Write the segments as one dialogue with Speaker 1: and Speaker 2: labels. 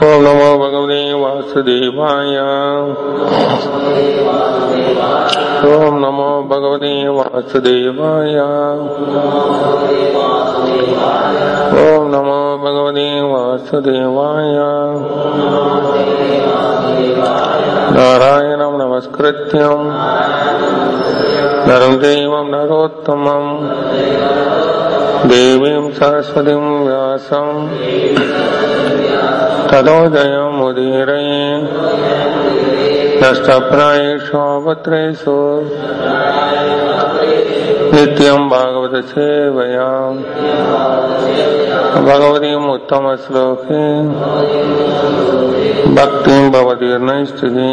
Speaker 1: ஓம் நமோ பகவதே வாசுதேவாய ஓம் நமோ பகவதே வாசுதேவாய ஓம் நமோ பகவதே வாசுதேவாய நாராயணம் நமஸ்கிருத்தியம் நரம் தெய்வம் நரோத்தமம் தேவீம் சரஸ்வதிம் வியாசம் तदोदयमुदीरये नष्टप्रायेष्वत्रेषु नित्यम् भागवत सेवया भगवतीम् उत्तमश्लोके भक्तिम् भवतीर्नैस्तुति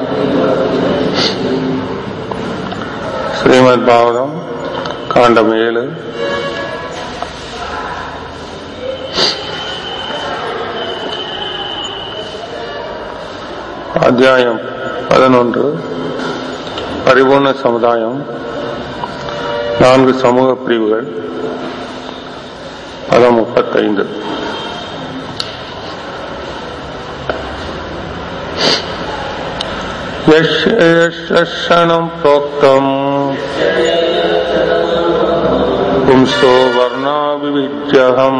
Speaker 1: श्रीमद्भागवतम् काण्डम् ஏழு அத்தியாயம் பதினொன்று பரிபூர்ண சமுதாயம் நான்கு சமூக பிரிவுகள் பதம் முப்பத்தைந்து யஷனம் प्रोक्तम् पुंसो वर्णाविविज्यहम्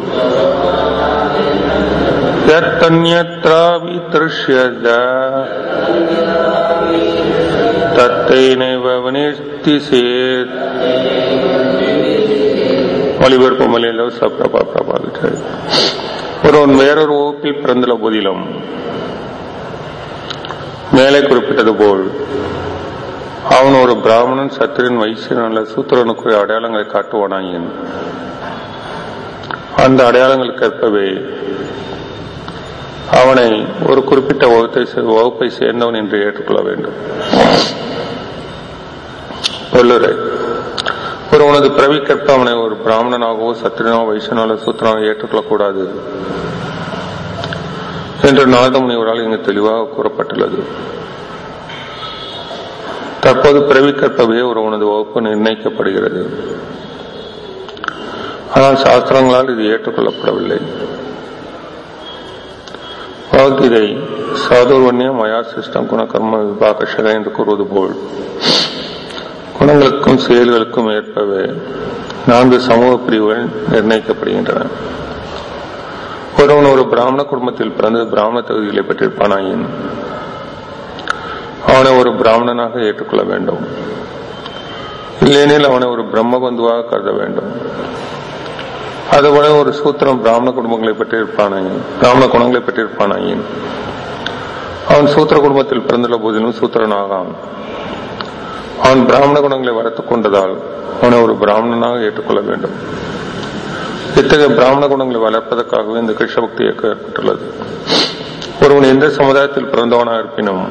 Speaker 1: यत्तन्यत्रावितृष्यज தத்தைனைவ வினிஷ்டி சேத் ஒளிபரப்பு மலையில சப்ரபா பிரபாவிட்டார் ஒருவன் வேறொரு வகுப்பில் பிறந்துள்ள போதிலும் மேலே குறிப்பிட்டது போல் அவன் ஒரு பிராமணன் சத்திரன் வைசியன் அல்ல சூத்திரனுக்குரிய அடையாளங்களை காட்டுவானாயின் அந்த அடையாளங்களுக்கு ஏற்பவே அவனை ஒரு குறிப்பிட்ட வகுப்பை வகுப்பை சேர்ந்தவன் என்று ஏற்றுக்கொள்ள வேண்டும் சொல்லுரை ஒருவனது பிறவிக்கற்ப அவனை ஒரு பிராமணனாகவோ சத்திரனோ வைசனாலோ சூத்திரனோ ஏற்றுக்கொள்ளக்கூடாது என்று நாதமுனிவரால் இங்கு தெளிவாக கூறப்பட்டுள்ளது தற்போது பிறவிக்கற்பவே ஒருவனது வகுப்பு நிர்ணயிக்கப்படுகிறது ஆனால் சாஸ்திரங்களால் இது ஏற்றுக்கொள்ளப்படவில்லை பகவத்கீதை சாதுர்வன்யம் மயா சிஷ்டம் குணகர்ம விபாகஷக என்று கூறுவது போல் குணங்களுக்கும் செயல்களுக்கும் ஏற்பவே நான்கு சமூக பிரிவுகள் நிர்ணயிக்கப்படுகின்றன ஒருவன் ஒரு பிராமண குடும்பத்தில் பிறந்து பிராமண தகுதிகளை பெற்றிருப்பானாயின் அவனை ஒரு பிராமணனாக ஏற்றுக்கொள்ள வேண்டும் இல்லையெனில் அவனை ஒரு பிரம்மபந்துவாக கருத வேண்டும் அதுபோல ஒரு சூத்திரம் பிராமண குடும்பங்களை பெற்றிருப்பானாயின் பிராமண குணங்களை பெற்றிருப்பானாயின் அவன் சூத்திர குடும்பத்தில் பிறந்துள்ள போதிலும் சூத்திரனாகான் அவன் பிராமண குணங்களை வளர்த்துக் கொண்டதால் அவனை ஒரு பிராமணனாக ஏற்றுக்கொள்ள வேண்டும் இத்தகைய பிராமண குணங்களை வளர்ப்பதற்காகவே இந்த கிருஷ்ண பக்தி இயக்கம் ஏற்பட்டுள்ளது ஒருவன் எந்த சமுதாயத்தில் பிறந்தவனாக இருப்பினும்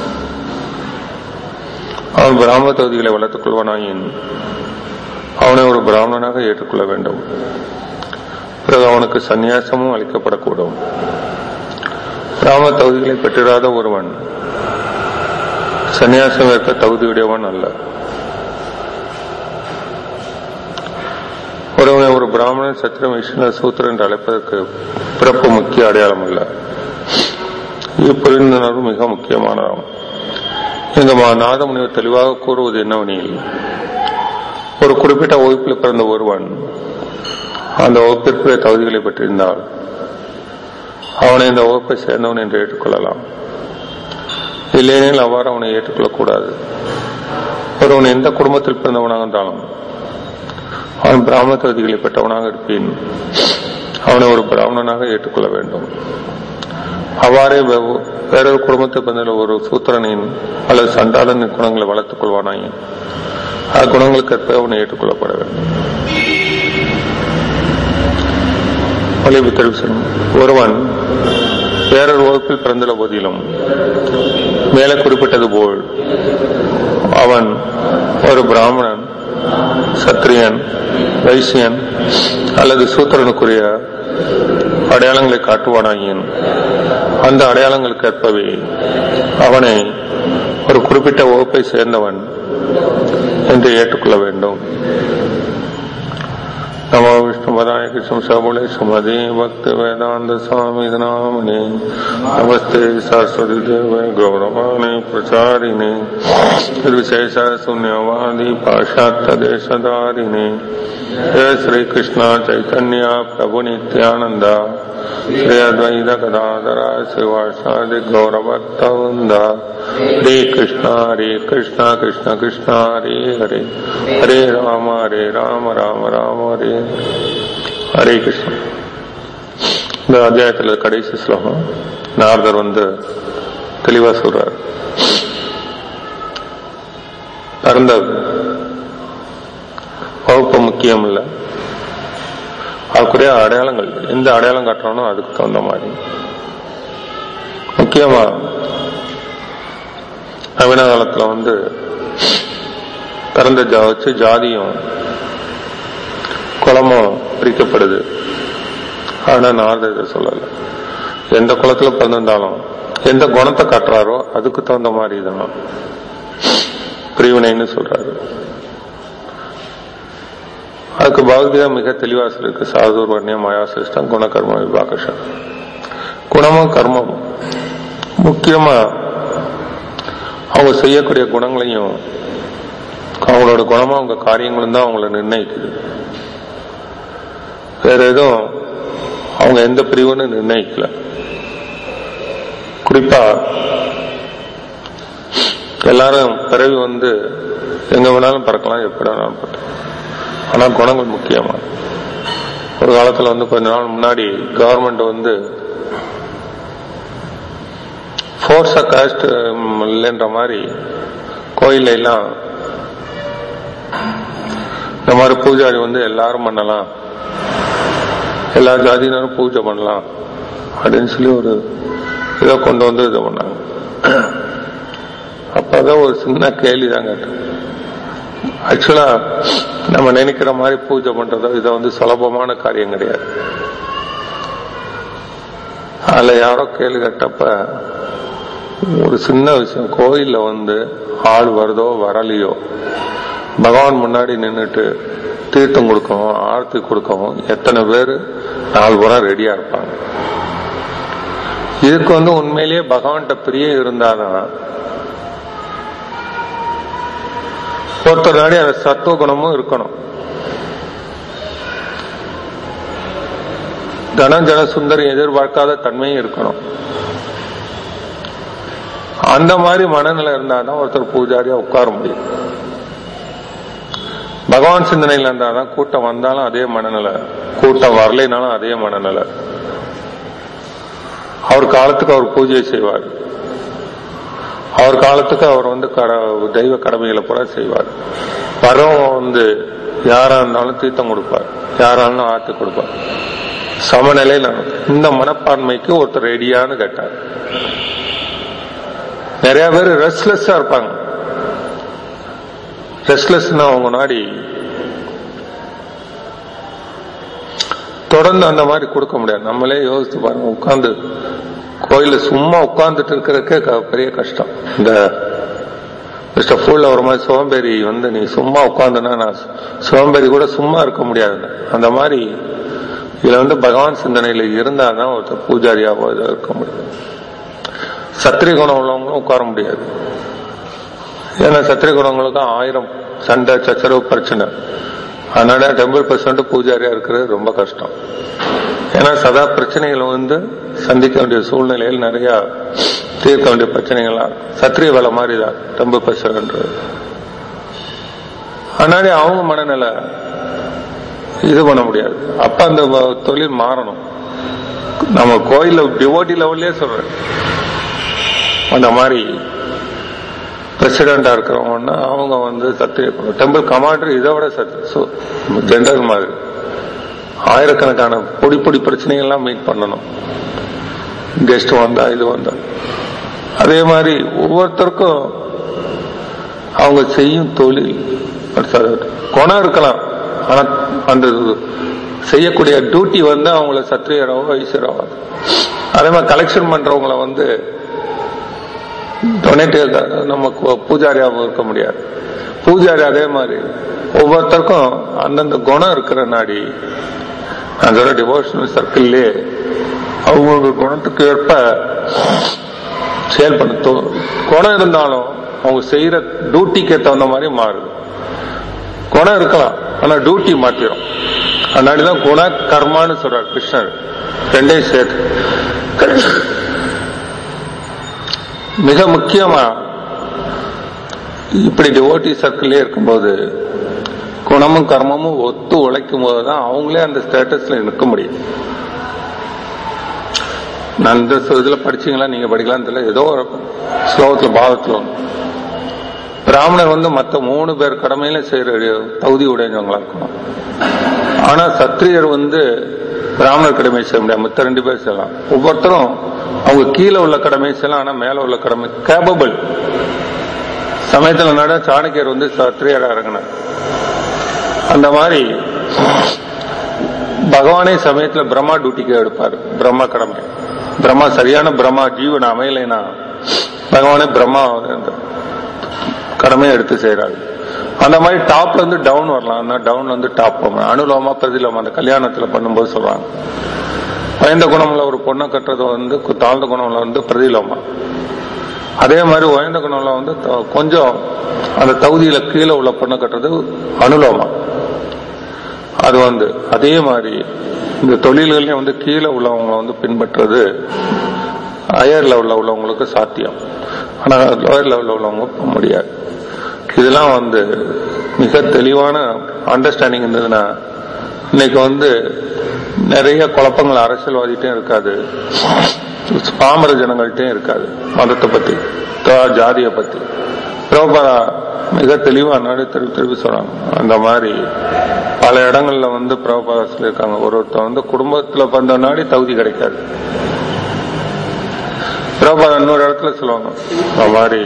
Speaker 1: அவன் பிராமண தகுதிகளை வளர்த்துக் கொள்வானாயின் அவனை ஒரு பிராமணனாக ஏற்றுக்கொள்ள வேண்டும் பிறகு அவனுக்கு சந்நியாசமும் அளிக்கப்படக்கூடும் பிராமண தகுதிகளை பெற்றிராத ஒருவன் சந்நியாசம் ஏற்க தகுதியுடையவன் அல்ல ஒருவனை ஒரு பிராமணன் சத்திர வைஷ்ணவ சூத்திரன் என்று அழைப்பதற்கு பிறப்பு முக்கிய அடையாளம் அல்ல இப்புரிந்துணர்வு மிக முக்கியமானதாகும் இந்த நாதமுனிவர் தெளிவாக கூறுவது என்னவெனில் ஒரு குறிப்பிட்ட வகுப்பில் பிறந்த ஒருவன் அந்த வகுப்பிற்குரிய தகுதிகளை பெற்றிருந்தால் அவனை இந்த வகுப்பை சேர்ந்தவன் என்று ஏற்றுக்கொள்ளலாம் இல்லையெனில் அவ்வாறு அவனை ஏற்றுக்கொள்ளக்கூடாது ஒருவன் எந்த குடும்பத்தில் பிறந்தவனாக இருந்தாலும் அவன் பிராமண தகுதிகளை பெற்றவனாக இருப்பேன் அவனை ஒரு பிராமணனாக ஏற்றுக்கொள்ள வேண்டும் அவ்வாறே வேறொரு குடும்பத்தை பிறந்த ஒரு சூத்திரனின் அல்லது சண்டாளனின் குணங்களை வளர்த்துக் கொள்வானாயின் அக்குணங்களுக்கு ஏற்ப அவனை ஏற்றுக்கொள்ளப்பட வேண்டும் வலிவு தெரிவிசன் ஒருவன் வேறொரு வகுப்பில் பிறந்துள்ள போதிலும் மேலே குறிப்பிட்டது போல் அவன் ஒரு பிராமணன் சத்திரியன் வைசியன் அல்லது சூத்திரனுக்குரிய அடையாளங்களை காட்டுவானாயின் அந்த அடையாளங்களுக்கு ஏற்பவே அவனை ஒரு குறிப்பிட்ட வகுப்பை சேர்ந்தவன் என்று ஏற்றுக்கொள்ள வேண்டும் नमो विष्णुपदाय कृष्ण सबुले सुमदे भक्त वेदांत स्वामी नामने नमस्ते सरस्वती देव गौरवाणे प्रचारिणे निर्विशेष शून्यवादी पाश्चात्य देशधारिणे हे श्री कृष्ण चैतन्य प्रभु नित्यानंद श्री अद्वैत गदाधरा शिवासादि गौरभक्त वृंदा हरे कृष्ण हरे कृष्ण कृष्ण कृष्ण हरे हरे हरे राम हरे राम राम ராம ஹரே ஹரே கிருஷ்ணன் இந்த அத்தியாயத்தில் கடைசி ஸ்லோகம் நாரதர் வந்து தெளிவா சொல்றார் பிறந்த வகுப்பு முக்கியம் இல்லை அதுக்குரிய அடையாளங்கள் எந்த அடையாளம் காட்டுறோனோ அதுக்கு தகுந்த மாதிரி முக்கியமா நவீன காலத்துல வந்து பிறந்த ஜா வச்சு ஜாதியும் குளமும் பிரிக்கப்படுது ஆனா நாரத இதை சொல்லல எந்த குளத்துல பிறந்திருந்தாலும் எந்த குணத்தை காட்டுறாரோ அதுக்கு தகுந்த மாதிரி தான் பிரிவினைன்னு சொல்றாரு அதுக்கு பகவத்கீதா மிக தெளிவா இருக்கு சாதுர் வர்ணியம் மயாசிஷ்டம் குணகர்ம விபாகஷம் குணமும் கர்மமும் முக்கியமா அவங்க செய்யக்கூடிய குணங்களையும் அவங்களோட குணமா அவங்க காரியங்களும் தான் அவங்கள நிர்ணயிக்குது வேற எதுவும் அவங்க எந்த பிரிவுன்னு நிர்ணயிக்கல குறிப்பா எல்லாரும் பிறவி வந்து எங்க வேணாலும் பறக்கலாம் எப்படி வேணாலும் பறக்கலாம் ஆனா குணங்கள் முக்கியமா ஒரு காலத்துல வந்து கொஞ்ச நாள் முன்னாடி கவர்மெண்ட் வந்து ஃபோர்ஸா காஸ்ட் இல்லைன்ற மாதிரி கோயில்ல எல்லாம் இந்த மாதிரி பூஜாரி வந்து எல்லாரும் பண்ணலாம் எல்லா ஜாதியினரும் பூஜை பண்ணலாம் அப்படின்னு சொல்லி ஒரு இதை கொண்டு வந்து இதை பண்ணாங்க அப்பதான் ஒரு சின்ன கேள்வி தான் கேட்டேன் ஆக்சுவலா நம்ம நினைக்கிற மாதிரி பூஜை பண்றதோ இதை வந்து சுலபமான காரியம் கிடையாது அதுல யாரோ கேள்வி கேட்டப்ப ஒரு சின்ன விஷயம் கோயில்ல வந்து ஆள் வருதோ வரலையோ பகவான் முன்னாடி நின்றுட்டு தீர்த்தம் கொடுக்கவும் ஆர்த்தி கொடுக்கவும் எத்தனை பேர் நாலு புறம் ரெடியா இருப்பாங்க இதுக்கு வந்து உண்மையிலேயே பகவான்கிட்ட பிரியம் இருந்தாதான் ஒருத்தர் நாடி அந்த சத்துவ குணமும் இருக்கணும் தனம் ஜன சுந்தரி எதிர்பார்க்காத தன்மையும் இருக்கணும் அந்த மாதிரி மனநிலை இருந்தாதான் ஒருத்தர் பூஜாரியா உட்கார முடியும் பகவான் சிந்தனையில் இருந்தாதான் கூட்டம் வந்தாலும் அதே மனநிலை கூட்டம் வரலைனாலும் அதே மனநிலை அவர் காலத்துக்கு அவர் பூஜை செய்வார் அவர் காலத்துக்கு அவர் வந்து தெய்வ கடமைகளை பூரா செய்வார் வரவங்க வந்து யாரா இருந்தாலும் தீர்த்தம் கொடுப்பார் யாரா இருந்தாலும் ஆத்து கொடுப்பார் சமநிலையில் இந்த மனப்பான்மைக்கு ஒருத்தர் ரெடியான்னு கேட்டார் நிறைய பேர் ரெஸ்ட்லெஸ்ஸா இருப்பாங்க ரெஸ்ட்லெஸ்னா அவங்க நாடி தொடர்ந்து அந்த மாதிரி கொடுக்க முடியாது நம்மளே யோசித்து பாருங்க உட்கார்ந்து கோயில சும்மா உட்கார்ந்துட்டு இருக்கிறதுக்கே பெரிய கஷ்டம் இந்த மிஸ்டர் ஃபுல்ல ஒரு மாதிரி சோம்பேறி வந்து நீ சும்மா உட்காந்துனா நான் சோம்பேறி கூட சும்மா இருக்க முடியாது அந்த மாதிரி இதுல வந்து பகவான் சிந்தனையில இருந்தாதான் ஒருத்தர் பூஜாரியாவோ இதாக இருக்க முடியும் சத்திரிய குணம் உள்ளவங்களும் உட்கார முடியாது ஏன்னா சத்திரிய குணங்களுக்கும் ஆயிரம் சண்டை சச்சரவு பிரச்சனை அதனால டெம்பிள் பர்சன்ட் பூஜாரியா இருக்கிறது ரொம்ப கஷ்டம் ஏன்னா சதா பிரச்சனைகள் வந்து சந்திக்க வேண்டிய சூழ்நிலையில் நிறைய தீர்க்க வேண்டிய பிரச்சனைகள்லாம் சத்திரிய வேலை மாதிரி தான் டெம்பிள் பர்சன்ட்ன்றது அதனாலே அவங்க மனநிலை இது பண்ண முடியாது அப்ப அந்த தொழில் மாறணும் நம்ம கோயில டிவோட்டி லெவல்லே சொல்றேன் அந்த மாதிரி பிரசிடண்டா இருக்கிறவங்கன்னா அவங்க வந்து சத்திரிய டெம்பிள் கமாண்டர் இதை விட ஜென்ரல் மாதிரி ஆயிரக்கணக்கான பொடி பொடி பிரச்சனைகள்லாம் மீட் பண்ணணும் கெஸ்ட் வந்தா இது வந்தா அதே மாதிரி ஒவ்வொருத்தருக்கும் அவங்க செய்யும் தொழில் குணம் இருக்கலாம் ஆனா அந்த செய்யக்கூடிய டியூட்டி வந்து அவங்கள சத்திரியராவோ வைசியராவோ அதே மாதிரி கலெக்ஷன் பண்றவங்கள வந்து டொனேட்டிவ் நம்ம பூஜாரியாவும் இருக்க முடியாது பூஜாரி அதே மாதிரி ஒவ்வொருத்தருக்கும் அந்தந்த குணம் இருக்கிற நாடி நான் சொல்ற டிவோஷனல் சர்க்கிள்லயே அவங்க குணத்துக்கு ஏற்ப செயல்படுத்த குணம் இருந்தாலும் அவங்க செய்யற டியூட்டிக்கு தகுந்த மாதிரி மாறுது குணம் இருக்கலாம் ஆனா டியூட்டி மாத்திரும் அதனாலதான் குண கர்மான்னு சொல்றார் கிருஷ்ணர் ரெண்டையும் சேர்த்து மிக முக்கியமா இப்படி டிவோட்டி சர்க்கிள்லயே இருக்கும்போது குணமும் கர்மமும் ஒத்து உழைக்கும் போதுதான் அவங்களே அந்த ஸ்டேட்டஸ்ல நிற்க முடியும் நான் இந்த இதுல படிச்சீங்களா நீங்க படிக்கலாம் தெரியல ஏதோ ஒரு ஸ்லோகத்துல பாவத்துல ஒண்ணு பிராமணர் வந்து மத்த மூணு பேர் கடமையில செய்யற தகுதி உடையவங்களா இருக்கணும் ஆனா சத்திரியர் வந்து பிராமணர் கடமை செய்ய முடியாது மத்த ரெண்டு பேர் செய்யலாம் ஒவ்வொருத்தரும் அவங்க கீழே உள்ள கடமை செய்யலாம் ஆனா மேல உள்ள கடமை கேபபிள் சமயத்துல நட சாணக்கியர் வந்து சத்திரியரா இறங்கினார் அந்த மாதிரி பகவானே சமயத்துல பிரம்மா டியூட்டிக்கு எடுப்பாரு பிரம்மா கடமை பிரம்மா சரியான பிரம்மா ஜீவன் அமையலைனா பகவானே பிரம்மா கடமையை எடுத்து செய்யறாரு அந்த மாதிரி டாப்ல இருந்து டவுன் வரலாம் டவுன்ல இருந்து டாப் போகணும் அனுலோமா பிரதிலோமா அந்த கல்யாணத்துல பண்ணும்போது சொல்றாங்க உயர்ந்த குணம்ல ஒரு பொண்ணை கட்டுறது வந்து தாழ்ந்த குணம்ல வந்து பிரதிலோமா அதே மாதிரி உயர்ந்த குணம்ல வந்து கொஞ்சம் அந்த தகுதியில கீழே உள்ள பொண்ணை கட்டுறது அனுலோமா அது வந்து அதே மாதிரி இந்த தொழில்கள்லயும் வந்து கீழே உள்ளவங்களை வந்து பின்பற்றுறது ஹையர் லெவல்ல உள்ளவங்களுக்கு சாத்தியம் ஆனா லோயர் லெவல்ல உள்ளவங்க போக முடியாது இதெல்லாம் வந்து மிக தெளிவான அண்டர்ஸ்டாண்டிங் இருந்ததுன்னா இன்னைக்கு வந்து நிறைய குழப்பங்கள் அரசியல்வாதிட்டையும் இருக்காது பாமர ஜனங்கள்ட்டையும் இருக்காது மதத்தை பத்தி ஜாதியை பத்தி பிரபரா மிக தெளிவா நாடு திருப்பி திருப்பி சொல்றாங்க அந்த மாதிரி பல இடங்கள்ல வந்து பிரபா சொல்லியிருக்காங்க ஒரு ஒருத்தர் வந்து குடும்பத்துல பிறந்த நாடி தகுதி கிடைக்காது பிரபா இன்னொரு இடத்துல சொல்லுவாங்க அந்த மாதிரி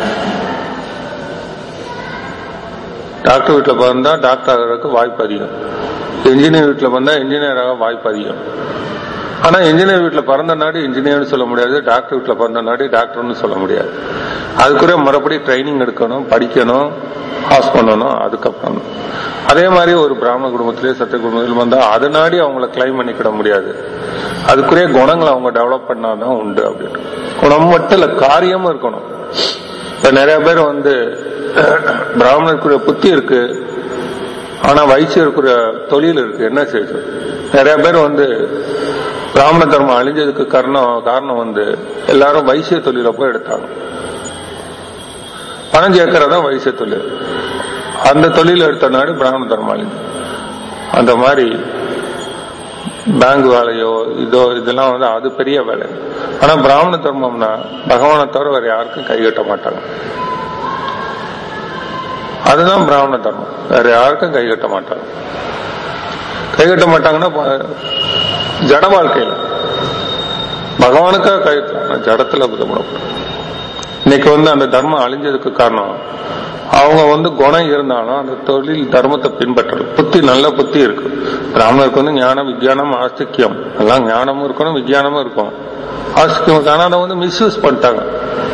Speaker 1: டாக்டர் வீட்டில் பிறந்தா டாக்டர் ஆகிறதுக்கு வாய்ப்பு அதிகம் இன்ஜினியர் வீட்டில் பிறந்தா இன்ஜினியர் ஆக வாய்ப்பு அதிகம் ஆனா இன்ஜினியர் வீட்டில் பிறந்த நாடு இன்ஜினியர்னு சொல்ல முடியாது டாக்டர் வீட்டில் பிறந்த நாடு டாக்டர்னு சொல்ல முடியாது அதுக்குரிய மறுபடி ட்ரைனிங் எடுக்கணும் படிக்கணும் பாஸ் பண்ணணும் அதுக்கப்புறம் அதே மாதிரி ஒரு பிராமண குடும்பத்திலேயே சத்திய குடும்பத்தில் வந்தா அது நாடி அவங்கள கிளைம் பண்ணிக்கிட முடியாது அதுக்குரிய குணங்களை அவங்க டெவலப் பண்ணாதான் உண்டு அப்படின்னு குணம் மட்டும் இல்ல காரியமும் இருக்கணும் இப்ப நிறைய பேர் வந்து பிராமணருக்குரிய புத்தி இருக்கு ஆனா வைசியருக்குரிய தொழில் இருக்கு என்ன செய்யுது நிறைய பேர் வந்து பிராமண தர்மம் அழிஞ்சதுக்கு காரணம் காரணம் வந்து எல்லாரும் வைசிய தொழில போய் எடுத்தாங்க பணம் சேர்க்கறதா வைசிய தொழில் அந்த தொழில் எடுத்த நாடு பிராமண தர்மம் அழிஞ்சு அந்த மாதிரி பேங்க் வேலையோ இதோ இதெல்லாம் வந்து அது பெரிய வேலை ஆனா பிராமண தர்மம்னா பகவானை தவிர வேற யாருக்கும் கைகட்ட மாட்டாங்க அதுதான் பிராமண தர்மம் வேற யாருக்கும் கைகட்ட மாட்டாங்க கைகட்ட மாட்டாங்கன்னா ஜட வாழ்க்கையில பகவானுக்காக கையெழுத்து ஜடத்துல புதப்படும் இன்னைக்கு வந்து அந்த தர்மம் அழிஞ்சதுக்கு காரணம் அவங்க வந்து குணம் இருந்தாலும் அந்த தொழில் தர்மத்தை பின்பற்றல புத்தி நல்ல புத்தி இருக்கு பிராமணருக்கு வந்து ஞானம் விஜயானம் ஆஸ்திக்கியம் எல்லாம் ஞானமும் இருக்கணும் விஜயானமும் இருக்கும் ஆஸ்திக்கியம் ஆனா அதை வந்து மிஸ்யூஸ் பண்ணிட்டாங்க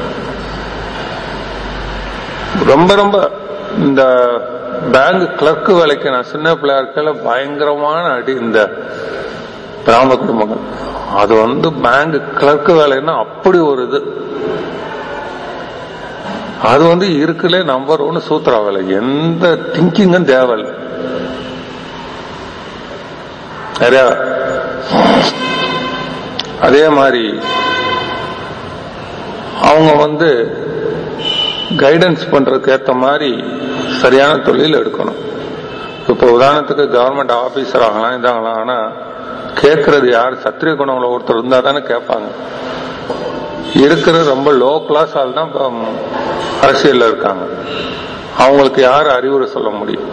Speaker 1: ரொம்ப ரொம்ப இந்த பேங்க் கிளர்க் வேலைக்கு நான் சின்ன பிள்ளையா இருக்கல பயங்கரமான அடி இந்த பிராமண குடும்பங்கள் அது வந்து பேங்க் கிளர்க் வேலைன்னா அப்படி ஒரு இது அது வந்து இருக்குல்ல நம்பர் ஒன்னு சூத்திர வேலை எந்த திங்கிங்கும் தேவையில்லை நிறைய அதே மாதிரி அவங்க வந்து கைடன்ஸ் பண்றதுக்கு ஏத்த மாதிரி சரியான தொழில் எடுக்கணும் இப்ப உதாரணத்துக்கு கவர்மெண்ட் ஆபீசர் ஆகலாம் இதாகலாம் ஆனா கேட்கறது யார் சத்திரிய குணம்ல ஒருத்தர் இருந்தா தானே கேட்பாங்க இருக்கிற ரொம்ப லோ கிளாஸ் ஆள் தான் அரசியல்ல இருக்காங்க அவங்களுக்கு யார் அறிவுரை சொல்ல முடியும்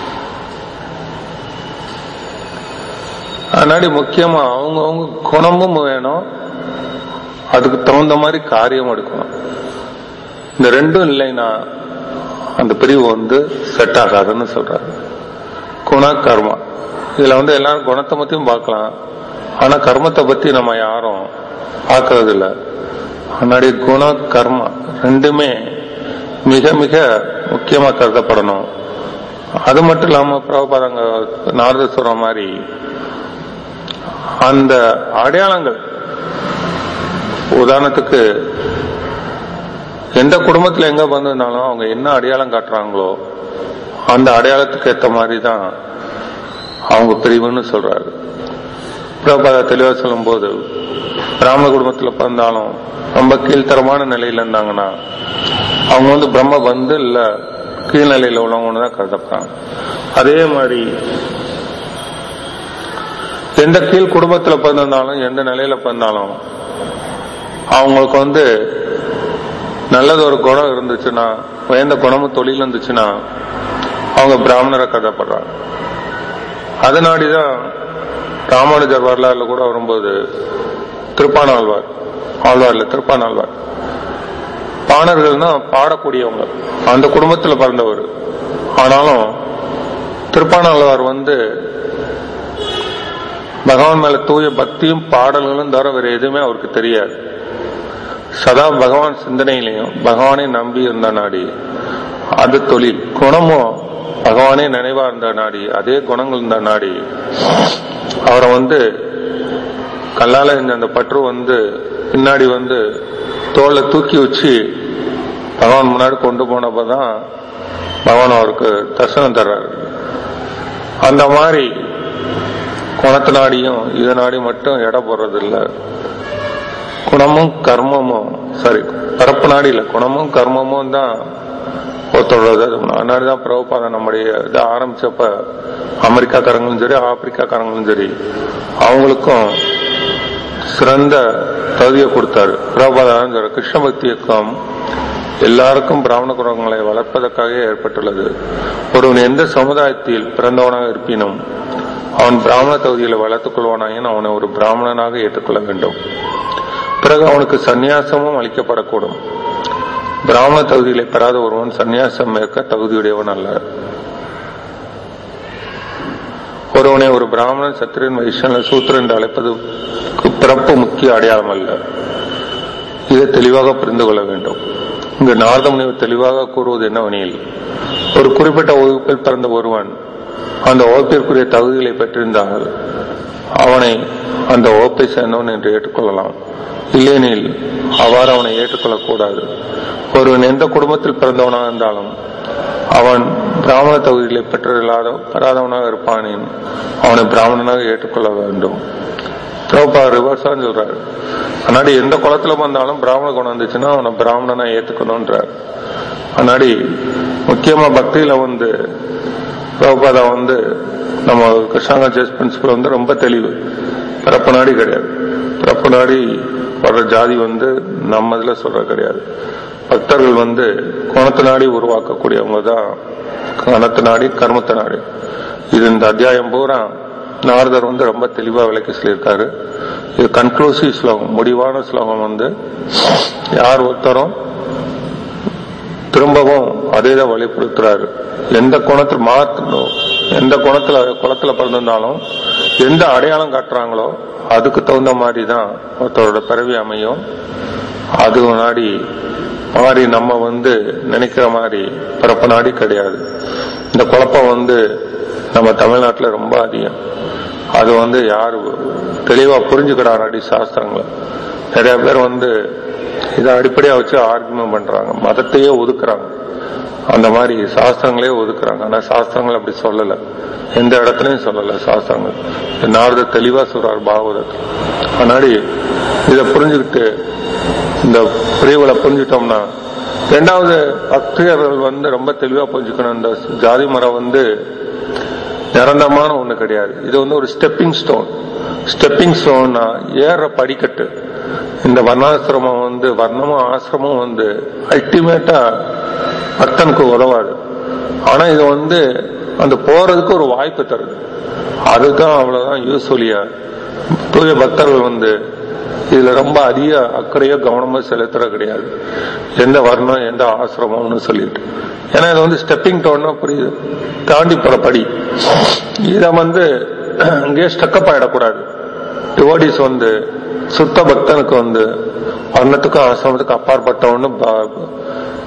Speaker 1: அதனாடி முக்கியமா அவங்கவுங்க குணமும் வேணும் அதுக்கு தகுந்த மாதிரி காரியம் எடுக்கணும் இந்த ரெண்டும் இல்லைன்னா அந்த பிரிவு வந்து செட் ஆகாதுன்னு சொல்றாரு குண கர்மா இதுல வந்து எல்லாரும் குணத்தை பத்தியும் பார்க்கலாம் ஆனா கர்மத்தை பத்தி நம்ம யாரும் பார்க்கறது இல்ல முன்னாடி குண கர்மா ரெண்டுமே மிக மிக முக்கியமா கருதப்படணும் அது மட்டும் இல்லாம பிரபுபாதங்க நாரத சொல்ற மாதிரி அந்த அடையாளங்கள் உதாரணத்துக்கு எந்த குடும்பத்துல எங்க வந்திருந்தாலும் அவங்க என்ன அடையாளம் காட்டுறாங்களோ அந்த அடையாளத்துக்கு ஏத்த மாதிரி தான் அவங்க பிரிவுன்னு சொல்றாரு பிரபாத தெளிவா சொல்லும் போது பிராமண குடும்பத்துல பிறந்தாலும் ரொம்ப கீழ்த்தரமான நிலையில இருந்தாங்கன்னா அவங்க வந்து பிரம்ம வந்து இல்ல கீழ்நிலையில உள்ளவங்கன்னு தான் கருதப்படுறாங்க அதே மாதிரி எந்த கீழ் குடும்பத்துல பிறந்திருந்தாலும் எந்த நிலையில பிறந்தாலும் அவங்களுக்கு வந்து நல்லது ஒரு குணம் இருந்துச்சுன்னா உயர்ந்த குணமும் தொழில் இருந்துச்சுன்னா அவங்க பிராமணரை கருதப்படுறாங்க அதனாடிதான் ராமானுஜர் வரலாறுல கூட வரும்போது திருப்பானாழ்வார் ஆழ்வார்ல திருப்பானாழ்வார் பாணர்கள்னா பாடக்கூடியவங்க அந்த குடும்பத்துல பிறந்தவர் ஆனாலும் திருப்பானாழ்வார் வந்து பகவான் மேல தூய பக்தியும் பாடல்களும் தவிர வேற எதுவுமே அவருக்கு தெரியாது சதா பகவான் சிந்தனையிலையும் பகவானை நம்பி இருந்த நாடி அது தொழில் குணமும் பகவானே நினைவா இருந்த நாடி அதே குணங்கள் இருந்த நாடி அவரை வந்து கல்லால இந்த அந்த பற்று வந்து பின்னாடி வந்து தோல்ல தூக்கி வச்சு பகவான் முன்னாடி கொண்டு போனப்பதான் பகவான் அவருக்கு தரிசனம் தர்றாரு அந்த மாதிரி குணத்து நாடியும் இது நாடி மட்டும் எடை போடுறது இல்ல குணமும் கர்மமும் சாரி பரப்பு நாடி இல்ல குணமும் கர்மமும் தான் ஒருத்தரோட அதனால தான் பிரபுபாதம் நம்முடைய இதை ஆரம்பிச்சப்ப அமெரிக்காக்காரங்களும் சரி ஆப்பிரிக்காக்காரங்களும் சரி அவங்களுக்கும் சிறந்த தகுதியை கொடுத்தாரு பிரபுபாதம் சொல்ற கிருஷ்ண பக்தி இயக்கம் எல்லாருக்கும் பிராமண குணங்களை வளர்ப்பதற்காக ஏற்பட்டுள்ளது ஒருவன் எந்த சமுதாயத்தில் பிறந்தவனாக இருப்பினும் அவன் பிராமண தகுதிகளை வளர்த்துக் கொள்வானாயின் அவனை ஒரு பிராமணனாக ஏற்றுக்கொள்ள வேண்டும் பிறகு அவனுக்கு சந்நியாசமும் அளிக்கப்படக்கூடும் பிராமண தகுதிகளை பெறாத ஒருவன் சந்நியாசம் மேற்க தகுதியுடையவன் அல்ல ஒருவனை ஒரு பிராமணன் சத்திரன் வைஷ்ணவ சூத்திரன் என்று அழைப்பது பிறப்பு முக்கிய அடையாளம் அல்ல இதை தெளிவாக புரிந்து கொள்ள வேண்டும் இங்கு நாரத முனிவர் தெளிவாக கூறுவது என்னவெனில் ஒரு குறிப்பிட்ட வகுப்பில் பிறந்த ஒருவன் அந்த வகுப்பிற்குரிய தகுதிகளை பெற்றிருந்தால் அவனை அந்த வகுப்பை சேர்ந்தவன் என்று ஏற்றுக்கொள்ளலாம் இல்லையெனில் அவ்வாறு அவனை ஏற்றுக்கொள்ளக்கூடாது ஒருவன் எந்த குடும்பத்தில் பிறந்தவனாக இருந்தாலும் அவன் பிராமண தகுதிகளை பெற்றில்லாத பெறாதவனாக இருப்பானேன் அவனை பிராமணனாக ஏற்றுக்கொள்ள வேண்டும் பிரபா ரிவர்ஸா சொல்றாரு அன்னாடி எந்த குளத்துல வந்தாலும் பிராமண குணம் வந்துச்சுன்னா அவனை பிராமணனா ஏத்துக்கணும்ன்றார் அன்னாடி முக்கியமா பக்தியில வந்து பிரபுபாதா வந்து நம்ம கிருஷ்ணாங்க ஜெஸ் பிரின்சிபல் வந்து ரொம்ப தெளிவு பிறப்பு நாடி கிடையாது பிறப்பு நாடி வர்ற ஜாதி வந்து நம்ம இதுல சொல்ற கிடையாது பக்தர்கள் வந்து குணத்து நாடி உருவாக்கக்கூடியவங்க தான் கணத்து நாடி கர்மத்து நாடி இது இந்த அத்தியாயம் பூரா நாரதர் வந்து ரொம்ப தெளிவா விளக்கி சொல்லியிருக்காரு இது கன்க்ளூசிவ் ஸ்லோகம் முடிவான ஸ்லோகம் வந்து யார் ஒருத்தரும் திரும்பவும் அதே தான் வலியுறுத்துறாரு எந்த குணத்தில் மாற்றணும் எந்த குணத்துல குளத்துல பிறந்திருந்தாலும் எந்த அடையாளம் காட்டுறாங்களோ அதுக்கு தகுந்த மாதிரி தான் ஒருத்தரோட பிறவி அமையும் அது நாடி மாதிரி நம்ம வந்து நினைக்கிற மாதிரி பிறப்பு நாடி கிடையாது இந்த குழப்பம் வந்து நம்ம தமிழ்நாட்டுல ரொம்ப அதிகம் அது வந்து யாரு தெளிவா புரிஞ்சுக்கிறாடி சாஸ்திரங்களை நிறைய பேர் வந்து இதை அடிப்படையா வச்சு ஆர்குமெண்ட் பண்றாங்க மதத்தையே ஒதுக்குறாங்க அந்த மாதிரி சாஸ்திரங்களே ஒதுக்குறாங்க ஆனா சாஸ்திரங்கள் அப்படி சொல்லல எந்த இடத்துலயும் சொல்லல சாஸ்திரங்கள் நாரத தெளிவா சொல்றாரு பாகவதத்தில் அதனாடி இதை புரிஞ்சுக்கிட்டு இந்த பிரிவுகளை புரிஞ்சுட்டோம்னா ரெண்டாவது பக்தர்கள் வந்து ரொம்ப தெளிவா புரிஞ்சுக்கணும் இந்த ஜாதி மரம் வந்து நிரந்தரமான ஒண்ணு கிடையாது இது வந்து ஒரு ஸ்டெப்பிங் ஸ்டோன் ஸ்டெப்பிங் ஸ்டோன்னா ஏற படிக்கட்டு இந்த வர்ணாசிரமம் வந்து வர்ணமும் ஆசிரமும் வந்து அல்டிமேட்டா பக்தனுக்கு உதவாது ஆனா இது வந்து அந்த போறதுக்கு ஒரு வாய்ப்பு தருது அதுதான் அவ்வளவுதான் யூஸ்ஃபுல்லியா தூய பக்தர்கள் வந்து இதுல ரொம்ப அதிக அக்கறையோ கவனமோ செலுத்துற கிடையாது எந்த வர்ணம் எந்த ஆசிரமம்னு சொல்லிட்டு ஏன்னா இது வந்து ஸ்டெப்பிங் டோன்னா புரியுது தாண்டி போற படி இத வந்து அங்கேயே ஸ்டக்கப் ஆயிடக்கூடாது டிவோடிஸ் வந்து சுத்த பக்தனுக்கு வந்து வர்ணத்துக்கும் ஆசிரமத்துக்கும் அப்பாற்பட்டவன்னு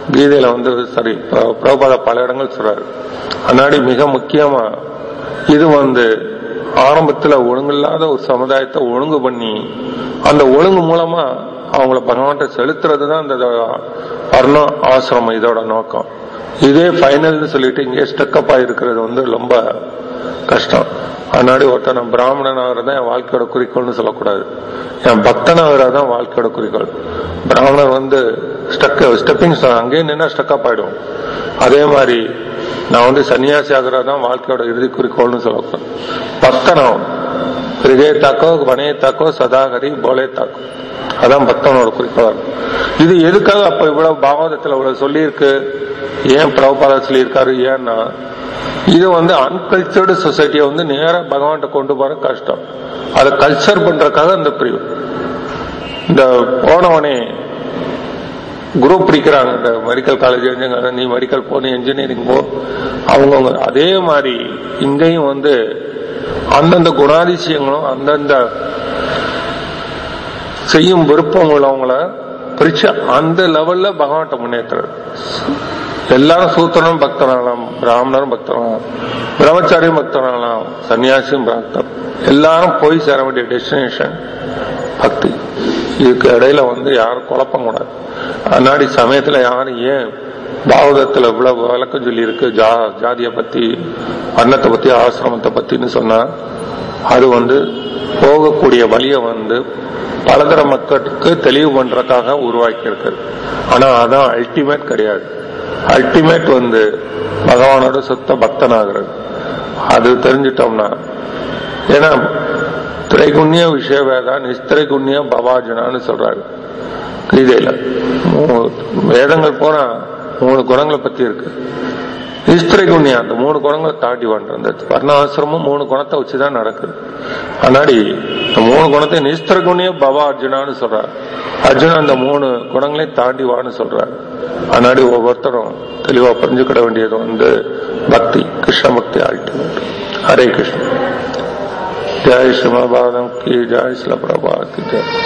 Speaker 1: கீதையில வந்து சரி பிர- பிரபுபாதா பல இடங்கள் சொல்றாரு அன்னாடி மிக முக்கியமா இது வந்து ஆரம்பத்துல ஒழுங்கில்லாத ஒரு சமுதாயத்தை ஒழுங்கு பண்ணி அந்த ஒழுங்கு மூலமா அவங்கள பகவான்கிட்ட செலுத்துறது தான் இந்த வர்ண ஆசிரமம் இதோட நோக்கம் இதே ஃபைனல்னு சொல்லிட்டு இங்கே ஸ்டெக்கப் ஆயிருக்கிறது வந்து ரொம்ப கஷ்டம் அதனாடி ஒருத்தன் நான் பிராமணன் ஆகிறது என் வாழ்க்கையோட குறிக்கோள்னு சொல்லக்கூடாது என் பக்தன் ஆகிறது தான் வாழ்க்கையோட குறிக்கோள் பிராமணர் வந்து ஸ்டக் ஸ்டெப்பிங் அங்கேயே நின்னா ஸ்டக்கப் ஆயிடும் அதே மாதிரி நான் வந்து சன்னியாசி ஆகிறது தான் வாழ்க்கையோட இறுதி குறிக்கோள்னு சொல்லக்கூடாது பக்தனாகும் ஹிருதய தாக்கோ வனே தாக்கோ சதாகரி போலே தாக்கோ அதான் பக்தனோட குறிக்கோளா இருக்கும் இது எதுக்காக அப்ப இவ்வளவு பாகவதத்துல இவ்வளவு சொல்லியிருக்கு ஏன் பிரபுபாதா சொல்லியிருக்காரு ஏன்னா இது வந்து அன்கல்ச்சர்டு சொசைட்டியை வந்து நேரா பகவான்கிட்ட கொண்டு போற கஷ்டம் அதை கல்ச்சர் பண்றதுக்காக இந்த பிரிவு இந்த போனவனே குரூப் பிரிக்கிறாங்க இந்த மெடிக்கல் காலேஜ் நீ மெடிக்கல் போ நீ இன்ஜினியரிங் போ அவங்கவுங்க அதே மாதிரி இங்கேயும் வந்து அந்தந்த குணாதிசயங்களும் அந்தந்த செய்யும் விருப்பம் உள்ளவங்கள பிரிச்சு அந்த லெவல்ல பகவான்கிட்ட முன்னேற்றுறது எல்லாரும் சூத்திரனும் பக்தனாகலாம் பிராமணரும் பக்தனாகலாம் பிரம்மச்சாரியும் பக்தனாகலாம் சன்னியாசியும் பக்தர் எல்லாரும் போய் சேர வேண்டிய டெஸ்டினேஷன் பக்தி இதுக்கு இடையில வந்து யாரும் குழப்பம் கூடாது அன்னாடி சமயத்துல யாரும் ஏன் பாவதத்துல இவ்வளவு விளக்கம் சொல்லி இருக்கு ஜா ஜாதியை பத்தி வர்ணத்தை பத்தி ஆசிரமத்தை பத்தின்னு சொன்னா அது வந்து போகக்கூடிய வழியை வந்து பலதர மக்களுக்கு தெளிவு பண்றதுக்காக உருவாக்கி இருக்குது ஆனா அதான் அல்டிமேட் கிடையாது அல்டிமேட் வந்து பகவானோட சுத்த பக்தனாகிறது அது தெரிஞ்சிட்டோம்னா ஏன்னா திரைகுண்ய விஷய வேதா நிஸ்திரைகுண்ய பவாஜனான்னு சொல்றாரு கீதையில மூ- வேதங்கள் போனா மூணு குணங்களை பத்தி இருக்கு நிஸ்திரைகுண்யம் அந்த மூணு குணங்களை தாண்டி பண்ற அந்த வர்ணாசிரமும் மூணு குணத்தை வச்சுதான் நடக்குது அதனாடி இந்த மூணு குணத்தை நிஸ்திரகுண்ய பவ அர்ஜுனான்னு சொல்றாரு அர்ஜுனா அந்த மூணு குணங்களையும் தாண்டி வான்னு சொல்றாரு அதனாடி ஒவ்வொருத்தரும் தெளிவா புரிஞ்சுக்கிட வேண்டியது வந்து பக்தி கிருஷ்ண பக்தி அல்டிமேட் ஹரே கிருஷ்ண ஜெய் ஸ்ரீமபாதம் கி ஜெய் ஸ்ல பிரபா கி ஜெய்